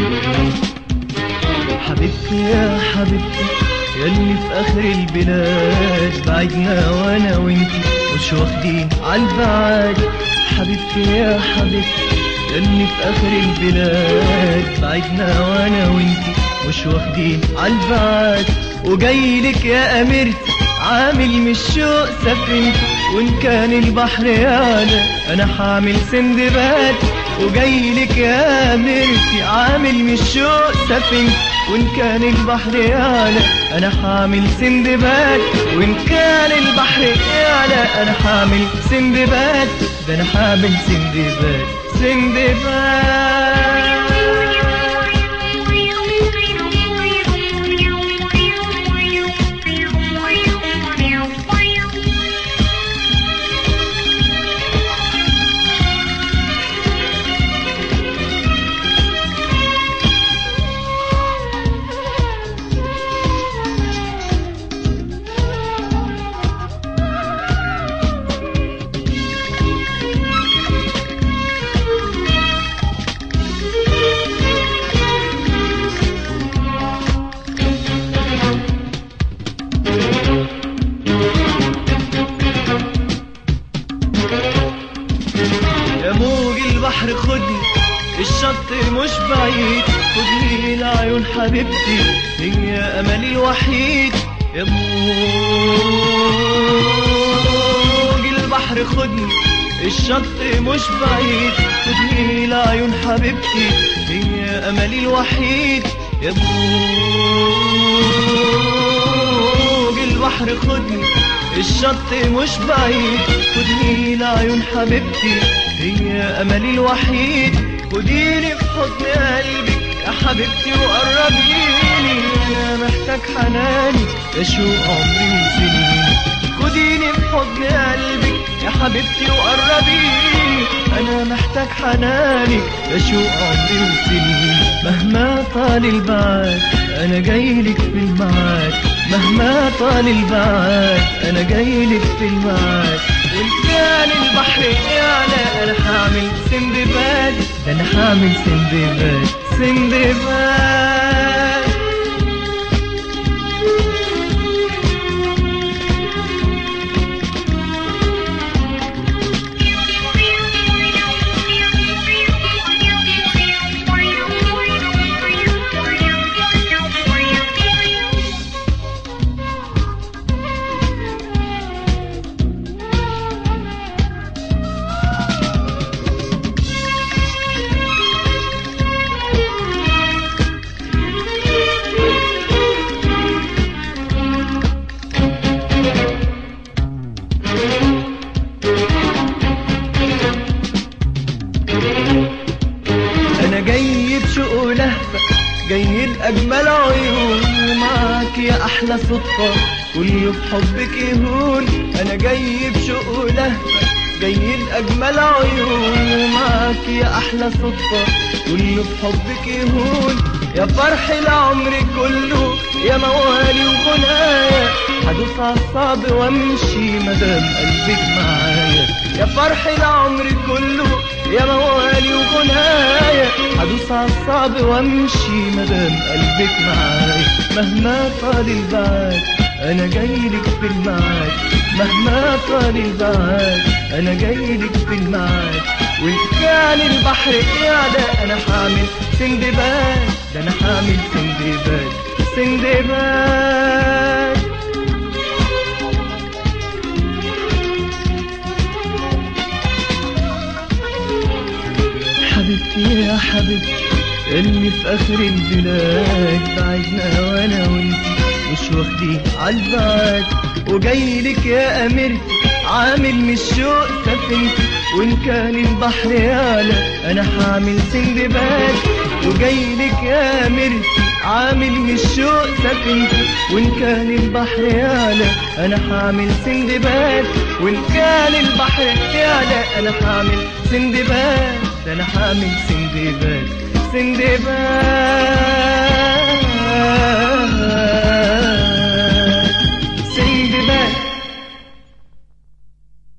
حبيبتي يا حبيبتي ياللي في اخر البلاد بعدنا وانا وانتي مش واخدين عالبعاد حبيبتي يا حبيبتي ياللي في اخر البلاد بعدنا وانا وانتي مش واخدين عالبعاد وجايلك يا اميرتي عامل من الشوق سفينتي وان كان البحر يانا انا حامل سندباد وجايلك يا اميرتي عامل من الشوق سفينتي وان كان البحر يانا انا حامل سندباد وان كان البحر يانا انا حامل سندباد ده انا حامل سندباد سندباد يا موج البحر خدني الشط مش بعيد خدني لعيون حبيبتي هي املي الوحيد يا موج البحر خدني الشط مش بعيد خدني لعيون حبيبتي هي املي الوحيد يا موج البحر خدني الشط مش بعيد خدني لعيون حبيبتي هي املي الوحيد خديني في حضن قلبك يا حبيبتي وقربيني انا محتاج حناني اشوق عمري وسنين خديني في حضن قلبك يا حبيبتي وقربيني انا محتاج حنانك اشوق عمري وسنين مهما طال البعد انا جايلك في الميعاد مهما طال البعد انا جايلك في الميعاد وان كان البحر يعلى انا حامل سندباد ده انا حامل سندباد سندباد انا جاي بشوق ولهفة جاي بأجمل عيون ومعاك يا أحلى صدفة كله في حبك يهون أنا جاي بشوق ولهفة جاي بأجمل عيون ومعاك يا أحلى صدفة كله في حبك يهون يا فرح العمر كله يا موالي وغنايا هدوس عالصعب وامشي مدام قلبك معايا يا فرح العمر كله يا موالي وغنايا هدوس عالصعب وامشي مدام قلبك معايا مهما طال البعد انا جايلك في الميعاد مهما طال البعد انا جايلك في الميعاد وان كان البحر يعلى انا حامل سندباد ده انا حامل سندباد سندباد حبيبتي يا حبيبتي اللي في اخر البلاد بعدنا وانا وانتي مش واخدين عالبعد وجايلك يا اميرتي عامل من الشوق سفينتي وان كان البحر يعلى انا حامل سندباد وجايلك يا اميرتي عامل من الشوق سفينتي وان كان البحر يعلى انا حامل سندباد وان كان البحر يعلى انا حامل سندباد ده انا حامل سندباد سندباد